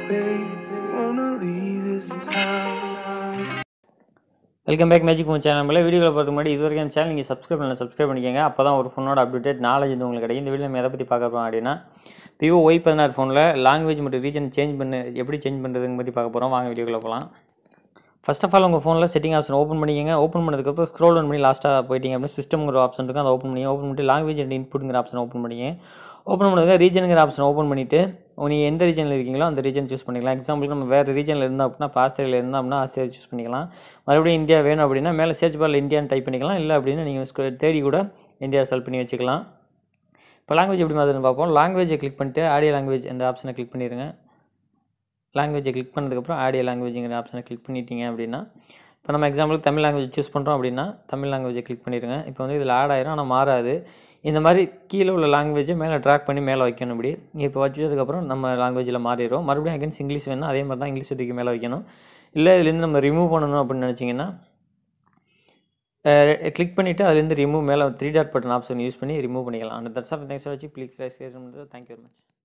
babe, wanna leave this town. Welcome back magic phone channel நம்மள வீடியோவில் பார்த்து முன்னாடி இது வரைக்கும் சேனல் நீங்கள் சப்ஸ்கிரைப் பண்ணல சப்ஸ்கிரைப் பண்ணிக்கோங்க அப்போ தான் ஒரு ஃபோனோட அப்டேட் நாலேஜ் வந்து உங்களுக்கு கிடைக்கும் இந்த வீடியோ நம்ம எதை பற்றி பார்க்க போகிறோம் அப்படின்னா விவோ ஒய் பதினாறு ஃபோனில் லாங்குவேஜ் மற்றும் ரீஜன் சேஞ்ச் பண்ணு எப்படி சேஞ்ச் பண்ணுறதுங்க பற்றி பார்க்க போகிறோம் வாங்க வீடியோக்குள்ள போகலாம் ஃபர்ஸ்ட் ஆஃப் ஆல் உங்கள் ஃபோனில் செட்டிங் ஆப்ஷன் ஓப்பன் பண்ணிக்கங்க ஓப்பன் பண்ணதுக்கப்புறம் ஸ்க்ரோல் பண்ணி லாஸ்ட்டாக போயிட்டீங்க அப்படின்னா சிஸ்டம்ங்கிற ஆப்ஷன் இருக்கும் அதை ஓப்பன் பண்ணி ஓப்பன் பண்ணிட்டு லாங்குவேஜ் அண்ட் இன்புட்ங்கிற ஆப்ஷன் ஓப்பன் பண்ணிங்க ஓப்பன் பண்ணதுக்கு ரீஜனுங்கிற ஆப்ஷன் ஓப்பன் பண்ணிவிட்டு நீங்கள் எந்த ரீஜனில் இருக்கீங்களோ அந்த ரீஜன் சூஸ் பண்ணிக்கலாம் எக்ஸாம்பிளுக்கு நம்ம வேறு ரீஜனில் இருந்தோம் அப்படின்னா இப்போ ஆஸ்திரேலியா இருந்தோம் அப்படின்னா ஆஸ்திரேலியா சூஸ் பண்ணிக்கலாம் மறுபடியும் இந்தியா வேணும் அப்படின்னா மேலே சர்ச் பாரில் இந்தியான்னு டைப் பண்ணிக்கலாம் இல்லை அப்படின்னா நீங்கள் தேடி கூட இந்தியா செலக்ட் பண்ணி வச்சுக்கலாம் இப்போ லாங்குவேஜ் எப்படி மாதிரின்னு பார்ப்போம் லாங்குவேஜை கிளிக் பண்ணிட்டு ஆடியோ லாங்குவேஜ் அந்த ஆப்ஷனை கிளிக் பண்ணிடுங்க லாங்குவேஜை கிளிக் பண்ணதுக்கப்புறம் ஆடியோ லாங்குவேஜுங்கிற ஆப்ஷனை கிளிக் பண்ணிட்டீங்க அப்படின்னா இப்போ நம்ம எக்ஸாம்பிளுக்கு தமிழ் லாங்குவேஜ் சூஸ் பண்ணுறோம் அப்படின்னா தமிழ் லாங்குவேஜை கிளிக் பண்ணிடுங்க இப்போ வந்து இதில் ஆட் ஆயிரும் ஆனால் மாறாது இந்த மாதிரி கீழே உள்ள லாங்குவேஜை மேலே ட்ராக் பண்ணி மேலே வைக்கணும் இப்படி இப்போ வச்சதுக்கப்புறம் நம்ம லாங்குவேஜில் மாறிடும் மறுபடியும் அகைன்ஸ் இங்கிலீஷ் வேணும் அதே மாதிரி தான் இங்கிலீஷ் தூக்கி மேலே வைக்கணும் இல்லை இதுலேருந்து நம்ம ரிமூவ் பண்ணணும் அப்படின்னு நினச்சிங்கன்னா கிளிக் பண்ணிவிட்டு அதுலேருந்து ரிமூவ் மேலே three dot button option use பண்ணி ரிமூவ் பண்ணிக்கலாம் அந்த தட்ஸ் ஆஃப் தேங்க்ஸ் வச்சு ப்ளீஸ் தேங்க்யூ வெரி மச்